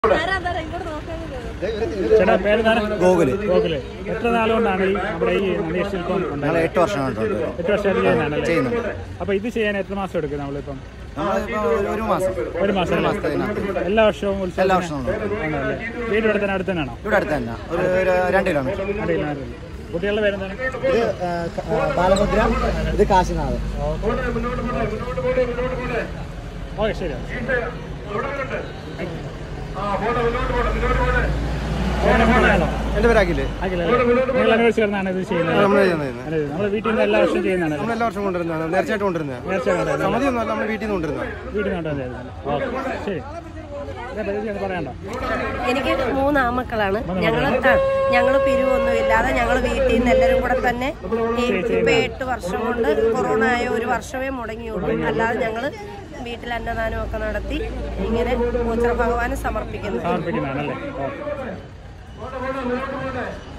ചേട്ടാ പേരെന്താണ് ഗോകുല് ഗോകുല് എത്ര നാളുകൊണ്ടാണ് ഈ നമ്മുടെ ഈ നദീ ശില്പം ഞങ്ങൾ ഉണ്ടായത് എട്ട് വർഷം കണ്ടുണ്ട് എട്ട് വർഷമായിട്ട് ചെയ്യുന്നതാണല്ലേ ചെയ്യുന്നുണ്ട് അപ്പൊ ഇത് ചെയ്യാൻ എത്ര മാസം എടുക്കും നമ്മളിപ്പം നമ്മളിപ്പോ ഒരു- ഒരു മാസം ഒരു മാസം ഒരു അല്ലേ? മാസത്തിനകത്ത് എല്ലാ വർഷവും ഉത്സവത്തിന് എല്ലാ വർഷവും ഉണ്ട്. ആണല്ലേ? വീട് ഇവിടെ തന്നെ അടുത്ത് തന്നെയാണോ ഇവിടെ അടുത്ത് തന്നെ ഒരു ഒരു രണ്ട് കിലോമീറ്റർ അറിയില്ല കുട്ടികളുടെ പേരെന്താണ് ഇത് ബാലഭദ്ര ഇത് കാശിനാഥ് ഓക്കെ ശരി എന്റെ പേര് അഖില് നിങ്ങൾ അന്വേഷിച്ചിരുന്നാണ് ഇത് ചെയ്യുന്നത് നമ്മൾ ചെയ്യുന്നത് അതെ, നമ്മുടെ വീട്ടിൽ നിന്ന് എല്ലാ വർഷവും ചെയ്യുന്നതാണ് നമ്മൾ എല്ലാ വർഷം കൊണ്ടുവരുന്നതാണ് നേർച്ചയായിട്ട് കൊണ്ടുവരുന്നത് നേർച്ച കൊണ്ടുവരുന്നത്. സമിതി ഒന്നും നമ്മൾ വീട്ടിൽ നിന്ന് കൊണ്ടുവരുന്നത് വീട്ടിൽ നിന്ന് കൊണ്ടുവന്നത്. ഓക്കെ ശരി ഇതേ പറ്റി ഒന്ന് പറയണ്ടോ എനിക്ക് മൂന്ന് ആമക്കളാണ് ഞങ്ങൾ ഞങ്ങൾ പിരിവൊന്നും ഇല്ലാതെ ഞങ്ങൾ വീട്ടിൽ നിന്ന് എല്ലാവരും കൂടെ തന്നെ ഈ ഇപ്പൊ എട്ട് വർഷം കൊണ്ട് കൊറോണ ആയ ഒരു വർഷമേ മുടങ്ങിയുള്ളൂ അല്ലാതെ ഞങ്ങൾ വീട്ടിൽ അന്നദാനമൊക്കെ നടത്തി ഇങ്ങനെ ഗോത്ര ഭഗവാന് സമർപ്പിക്കുന്നു സമർപ്പിക്കുന്നതാണല്ലേ ഓക്കെ